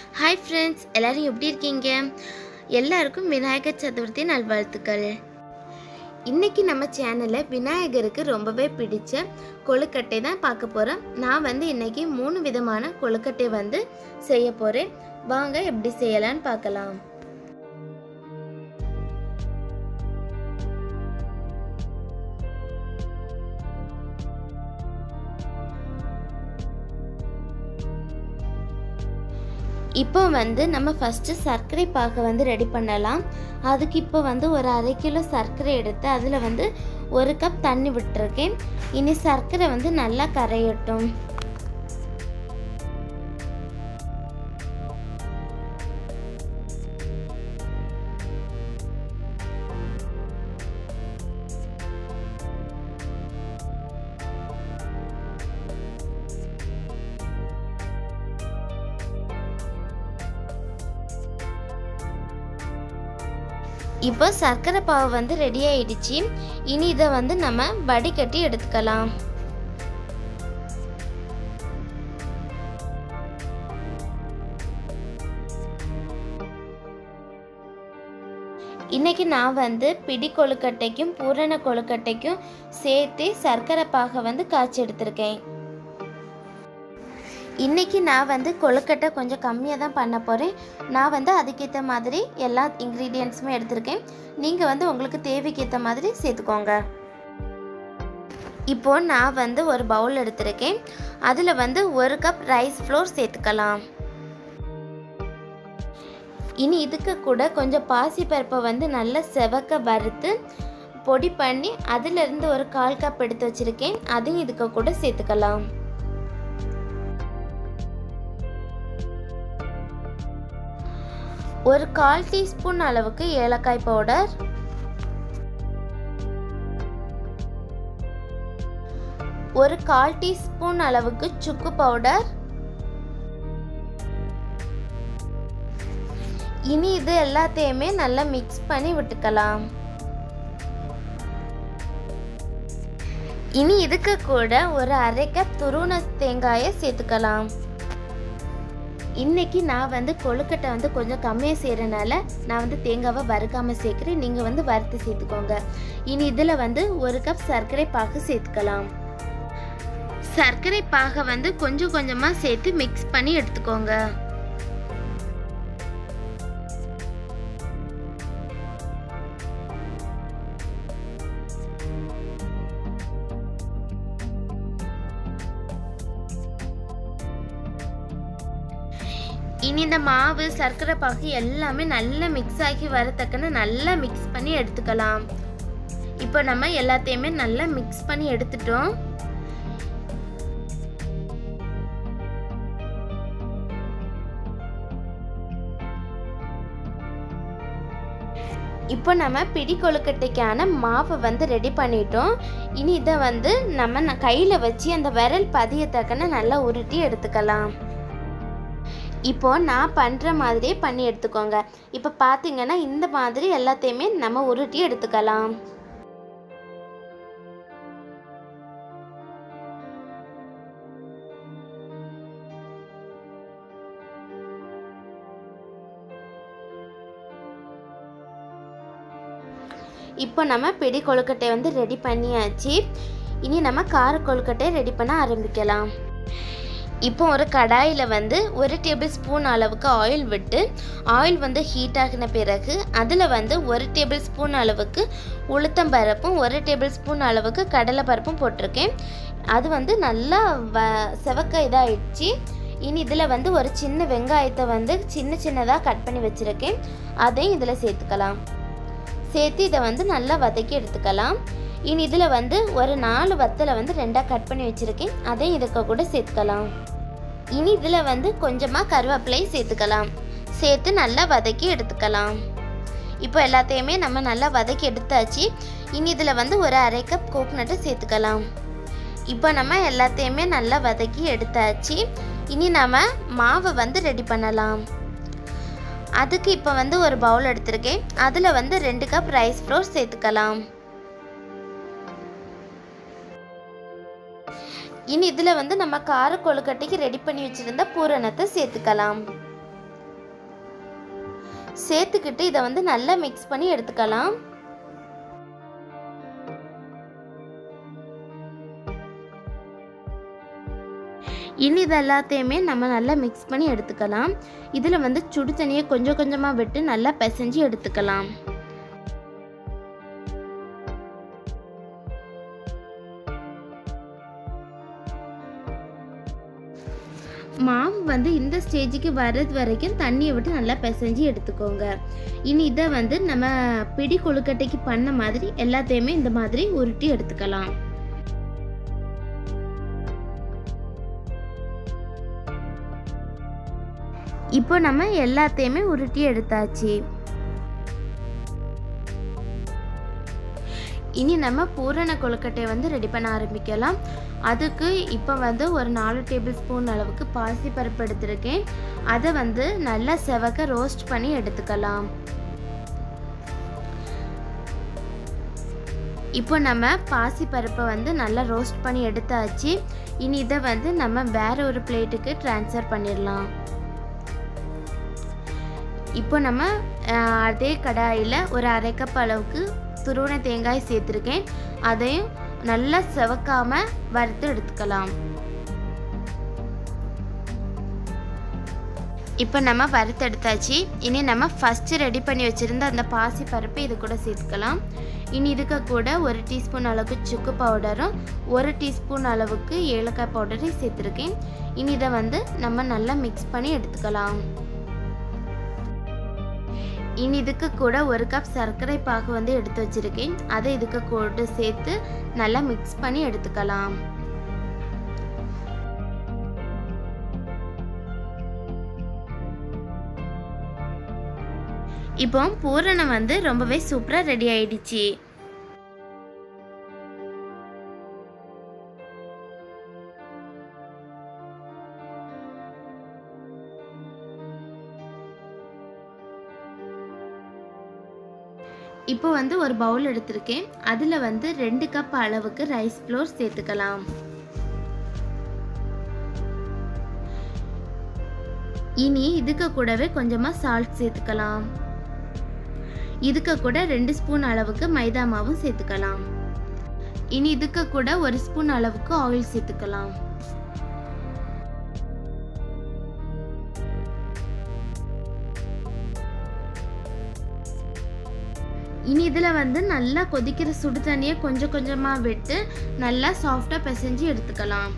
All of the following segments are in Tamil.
ஹாய் ஃப்ரெண்ட்ஸ் எல்லாரும் எப்படி இருக்கீங்க எல்லாருக்கும் விநாயகர் சதுர்த்தி நல்வாழ்த்துக்கள் இன்னைக்கு நம்ம சேனலில் விநாயகருக்கு ரொம்பவே பிடிச்ச கொழுக்கட்டை தான் பார்க்க போகிறோம் நான் வந்து இன்னைக்கு மூணு விதமான கொழுக்கட்டை வந்து செய்ய போகிறேன் வாங்க எப்படி செய்யலான்னு பார்க்கலாம் இப்போ வந்து நம்ம ஃபஸ்ட்டு சர்க்கரை பாகை வந்து ரெடி பண்ணலாம் அதுக்கு இப்போ வந்து ஒரு அரை கிலோ சர்க்கரை எடுத்து அதில் வந்து ஒரு கப் தண்ணி விட்டுருக்கேன் இனி சர்க்கரை வந்து நல்லா கரையட்டும் இப்போ சர்க்கரை பாவு வந்து ரெடி ஆயிடுச்சு இனி இதை வந்து நம்ம வடிகட்டி எடுத்துக்கலாம் இன்னைக்கு நான் வந்து பிடி கொழுக்கட்டைக்கும் பூரண கொழுக்கட்டைக்கும் சேர்த்து சர்க்கரை பாகை வந்து காய்ச்சி எடுத்திருக்கேன் இன்றைக்கி நான் வந்து கொழுக்கட்டை கொஞ்சம் கம்மியாக தான் பண்ண போகிறேன் நான் வந்து அதுக்கேற்ற மாதிரி எல்லா இன்க்ரீடியன்ஸுமே எடுத்திருக்கேன் நீங்கள் வந்து உங்களுக்கு தேவைக்கேற்ற மாதிரி சேர்த்துக்கோங்க இப்போது நான் வந்து ஒரு பவுல் எடுத்திருக்கேன் அதில் வந்து ஒரு கப் ரைஸ் ஃப்ளோர் சேர்த்துக்கலாம் இனி இதுக்கு கூட கொஞ்சம் பாசிப்பருப்பை வந்து நல்லா செவக்க வறுத்து பொடி பண்ணி அதிலிருந்து ஒரு கால் கப் எடுத்து வச்சுருக்கேன் அதையும் இதுக்கு கூட சேர்த்துக்கலாம் ஒரு கால் டீஸ்பூன் அளவுக்கு ஏலக்காய் பவுடர் ஒரு கால் டீஸ்பூன் அளவுக்கு சுக்கு பவுடர் இனி இது எல்லாத்தையுமே நல்லா மிக்ஸ் பண்ணி விட்டுக்கலாம் இனி இதுக்கு கூட ஒரு அரை கப் துருவன தேங்காயை சேர்த்துக்கலாம் இன்னைக்கு நான் வந்து கொழுக்கட்டை வந்து கொஞ்சம் கம்மியாக செய்கிறனால நான் வந்து தேங்காவை வறுக்காமல் சேர்க்குறேன் நீங்கள் வந்து வறுத்து சேர்த்துக்கோங்க இனி இதில் வந்து ஒரு கப் சர்க்கரை பாகு சேர்த்துக்கலாம் சர்க்கரை பாகை வந்து கொஞ்சம் கொஞ்சமாக சேர்த்து மிக்ஸ் பண்ணி எடுத்துக்கோங்க இனி இந்த மாவு சர்க்கரை பாகு எல்லாமே நல்லா மிக்ஸ் ஆகி வரத்தக்கன நல்லா மிக்ஸ் பண்ணி எடுத்துக்கலாம் இப்போ நம்ம எல்லாத்தையுமே நல்லா மிக்ஸ் பண்ணி எடுத்துட்டோம் இப்போ நம்ம பிடி கொழுக்கட்டைக்கான மாவை வந்து ரெடி பண்ணிட்டோம் இனி இதை வந்து நம்ம கையில் வச்சு அந்த விரல் பதியத்தக்கன நல்லா உருட்டி எடுத்துக்கலாம் இப்போ நான் பண்ணுற மாதிரியே பண்ணி எடுத்துக்கோங்க இப்போ பார்த்தீங்கன்னா இந்த மாதிரி எல்லாத்தையுமே நம்ம உருட்டி எடுத்துக்கலாம் இப்போ நம்ம பிடி கொழுக்கட்டை வந்து ரெடி பண்ணியாச்சு இனி நம்ம கார கொழுக்கட்டை ரெடி பண்ண ஆரம்பிக்கலாம் இப்போ ஒரு கடாயில் வந்து ஒரு டேபிள் ஸ்பூன் அளவுக்கு ஆயில் விட்டு ஆயில் வந்து ஹீட் ஆகின பிறகு அதில் வந்து ஒரு டேபிள் ஸ்பூன் அளவுக்கு உளுத்தம் பருப்பும் ஒரு டேபிள் ஸ்பூன் அளவுக்கு கடலை பருப்பும் போட்டிருக்கேன் அது வந்து நல்லா வ செவக்க இதாகிடுச்சு இனி இதில் வந்து ஒரு சின்ன வெங்காயத்தை வந்து சின்ன சின்னதாக கட் பண்ணி வச்சுருக்கேன் அதையும் இதில் சேர்த்துக்கலாம் சேர்த்து இதை வந்து நல்லா வதக்கி எடுத்துக்கலாம் இனி இதில் வந்து ஒரு நாலு வத்தலை வந்து ரெண்டாக கட் பண்ணி வச்சுருக்கேன் அதையும் இதுக்கு கூட சேர்த்துக்கலாம் இனி இதில் வந்து கொஞ்சமாக கருவேப்பிலை சேர்த்துக்கலாம் சேர்த்து நல்லா வதக்கி எடுத்துக்கலாம் இப்போ எல்லாத்தையுமே நம்ம நல்லா வதக்கி எடுத்தாச்சு இனி இதில் வந்து ஒரு அரை கப் கோக்னட்டை சேர்த்துக்கலாம் இப்போ நம்ம எல்லாத்தையுமே நல்லா வதக்கி எடுத்தாச்சு இனி நம்ம மாவை வந்து ரெடி பண்ணலாம் அதுக்கு இப்போ வந்து ஒரு பவுல் எடுத்திருக்கேன் அதில் வந்து ரெண்டு கப் ரைஸ் ஃப்ளோர் சேர்த்துக்கலாம் இனி இதில் வந்து நம்ம கார கொழுக்கட்டைக்கு ரெடி பண்ணி வச்சுருந்த பூரணத்தை சேர்த்துக்கலாம் சேர்த்துக்கிட்டு இதை வந்து நல்லா மிக்ஸ் பண்ணி எடுத்துக்கலாம் இனி இது எல்லாத்தையுமே நம்ம நல்லா மிக்ஸ் பண்ணி எடுத்துக்கலாம் இதில் வந்து சுடு தண்ணியை கொஞ்சம் கொஞ்சமாக விட்டு நல்லா பிசைஞ்சு எடுத்துக்கலாம் மாவு வந்து இந்த ஸ்டேஜுக்கு வர்றது வரைக்கும் தண்ணியை விட்டு நல்லா பிசைஞ்சு எடுத்துக்கோங்க இனி இதை வந்து நம்ம பிடி கொழுக்கட்டைக்கு பண்ண மாதிரி எல்லாத்தையுமே இந்த மாதிரி உருட்டி எடுத்துக்கலாம் இப்போ நம்ம எல்லாத்தையுமே உருட்டி எடுத்தாச்சு இனி நம்ம பூரண கொழுக்கட்டையை வந்து ரெடி பண்ண ஆரம்பிக்கலாம் அதுக்கு இப்போ வந்து ஒரு நாலு டேபிள் ஸ்பூன் அளவுக்கு பாசி பருப்பு எடுத்திருக்கேன் அதை வந்து நல்லா செவக்க ரோஸ்ட் பண்ணி எடுத்துக்கலாம் இப்போ நம்ம பாசி பருப்பை வந்து நல்லா ரோஸ்ட் பண்ணி எடுத்தாச்சு இனி இதை வந்து நம்ம வேற ஒரு பிளேட்டுக்கு ட்ரான்ஸ்ஃபர் பண்ணிடலாம் இப்போ நம்ம அஹ், அதே கடாயில் ஒரு அரை கப் அளவுக்கு துருவன தேங்காய் சேர்த்துருக்கேன் அதையும் நல்லா செவக்காம வறுத்து எடுத்துக்கலாம் இப்போ நம்ம வறுத்து எடுத்தாச்சு இனி நம்ம ஃபஸ்ட்டு ரெடி பண்ணி வச்சுருந்த அந்த பாசி பருப்பு இது கூட சேர்த்துக்கலாம் இனி இதுக்கு கூட ஒரு டீஸ்பூன் அளவுக்கு சுக்கு பவுடரும் ஒரு டீஸ்பூன் அளவுக்கு ஏலக்காய் பவுடரையும் சேர்த்துருக்கேன் இனி இதை வந்து நம்ம நல்லா மிக்ஸ் பண்ணி எடுத்துக்கலாம் இனி இதுக்கு கூட ஒரு கப் சர்க்கரை பாகு வந்து எடுத்து வச்சிருக்கேன் அதை இதுக்கு கூட சேர்த்து நல்லா மிக்ஸ் பண்ணி எடுத்துக்கலாம் இப்போ பூரணம் வந்து ரொம்பவே சூப்பராக ரெடி ஆயிடுச்சு இப்போ வந்து ஒரு பவுல் எடுத்திருக்கேன் அதில் வந்து ரெண்டு கப் அளவுக்கு ரைஸ் ஃப்ளோர் சேர்த்துக்கலாம் இனி இதுக்கு கூடவே கொஞ்சமாக சால்ட் சேர்த்துக்கலாம் இதுக்கு கூட ரெண்டு ஸ்பூன் அளவுக்கு மைதா மாவும் சேர்த்துக்கலாம் இனி இதுக்கு கூட ஒரு ஸ்பூன் அளவுக்கு ஆயில் சேர்த்துக்கலாம் இனி இதில் வந்து நல்லா கொதிக்கிற சுடு தண்ணியை கொஞ்சம் கொஞ்சமாக விட்டு நல்லா சாஃப்டாக பிசைஞ்சு எடுத்துக்கலாம்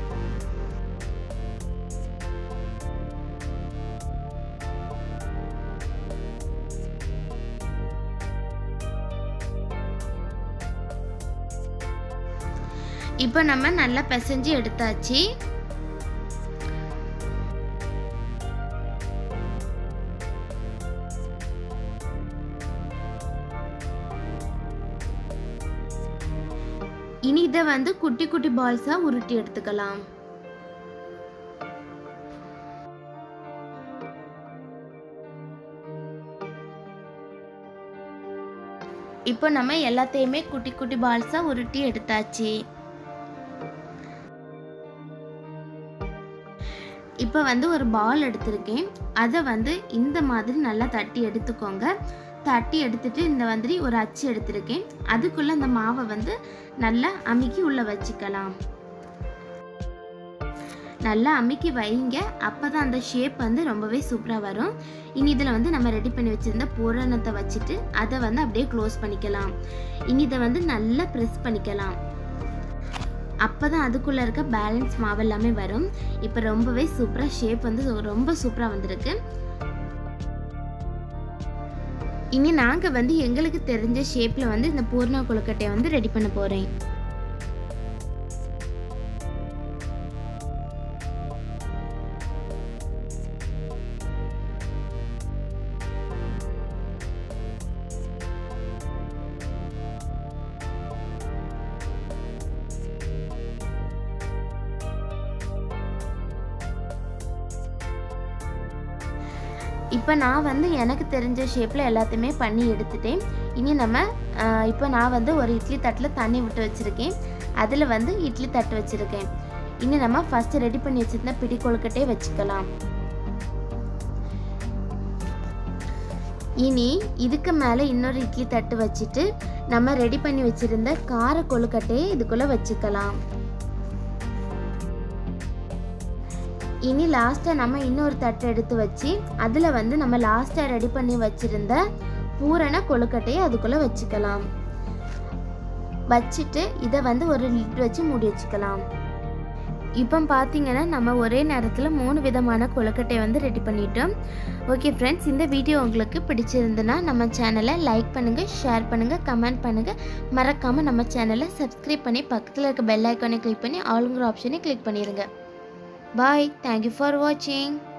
இப்போ நம்ம நல்லா பிசைஞ்சு எடுத்தாச்சு இனி இதை வந்து குட்டி குட்டி பால்ஸாக உருட்டி எடுத்துக்கலாம் இப்போ நம்ம எல்லாத்தையுமே குட்டி குட்டி பால்ஸாக உருட்டி எடுத்தாச்சு இப்போ வந்து ஒரு பால் எடுத்திருக்கேன் அதை வந்து இந்த மாதிரி நல்லா தட்டி எடுத்துக்கோங்க தட்டி எடுத்துட்டு இந்த மாதிரி ஒரு அச்சு எடுத்திருக்கேன் அதுக்குள்ளே அந்த மாவை வந்து நல்லா அமுக்கி உள்ளே வச்சுக்கலாம் நல்லா அமுக்கி வைங்க அப்போ தான் அந்த ஷேப் வந்து ரொம்பவே சூப்பராக வரும் இனி இதில் வந்து நம்ம ரெடி பண்ணி வச்சுருந்த பூரணத்தை வச்சுட்டு அதை வந்து அப்படியே க்ளோஸ் பண்ணிக்கலாம் இனி இதை வந்து நல்லா ப்ரெஸ் பண்ணிக்கலாம் அப்போ தான் அதுக்குள்ளே இருக்க பேலன்ஸ் மாவு எல்லாமே வரும் இப்போ ரொம்பவே சூப்பராக ஷேப் வந்து ரொம்ப சூப்பராக வந்திருக்கு இனி நாங்கள் வந்து எங்களுக்கு தெரிஞ்ச ஷேப்பில் வந்து இந்த பூர்ண கொழுக்கட்டையை வந்து ரெடி பண்ண போகிறேன் இப்போ நான் வந்து எனக்கு தெரிஞ்ச ஷேப்பில் எல்லாத்தையுமே பண்ணி எடுத்துட்டேன் இனி நம்ம ஆஹ், இப்போ நான் வந்து ஒரு இட்லி தட்டில் தண்ணி விட்டு வச்சுருக்கேன் அதில் வந்து இட்லி தட்டு வச்சுருக்கேன் இனி நம்ம ஃபஸ்ட்டு ரெடி பண்ணி வச்சுருந்த பிடி கொழுக்கட்டையை வச்சுக்கலாம் இனி இதுக்கு மேலே இன்னொரு இட்லி தட்டு வச்சுட்டு நம்ம ரெடி பண்ணி வச்சுருந்த கார கொழுக்கட்டையை இதுக்குள்ளே வச்சுக்கலாம் இனி லாஸ்ட்டாக நம்ம இன்னொரு தட்டு எடுத்து வச்சு அதில் வந்து நம்ம லாஸ்ட்டாக ரெடி பண்ணி வச்சுருந்த பூரண கொழுக்கட்டையை அதுக்குள்ளே வச்சுக்கலாம் வச்சுட்டு இதை வந்து ஒரு லிட் வச்சு மூடி வச்சுக்கலாம் இப்போ பார்த்தீங்கன்னா நம்ம ஒரே நேரத்தில் மூணு விதமான கொழுக்கட்டை வந்து ரெடி பண்ணிட்டோம் ஓகே ஃப்ரெண்ட்ஸ் இந்த வீடியோ உங்களுக்கு பிடிச்சிருந்துன்னா நம்ம சேனலை லைக் பண்ணுங்கள் ஷேர் பண்ணுங்கள் கமெண்ட் பண்ணுங்கள் மறக்காமல் நம்ம சேனலை சப்ஸ்கிரைப் பண்ணி பக்கத்தில் இருக்க பெல் ஐக்கானை கிளிக் பண்ணி ஆளுங்கிற ஆப்ஷனை கிளிக் பண்ணிடுங்க பாய் தேங்க்யூ ஃபார் வாட்சிங்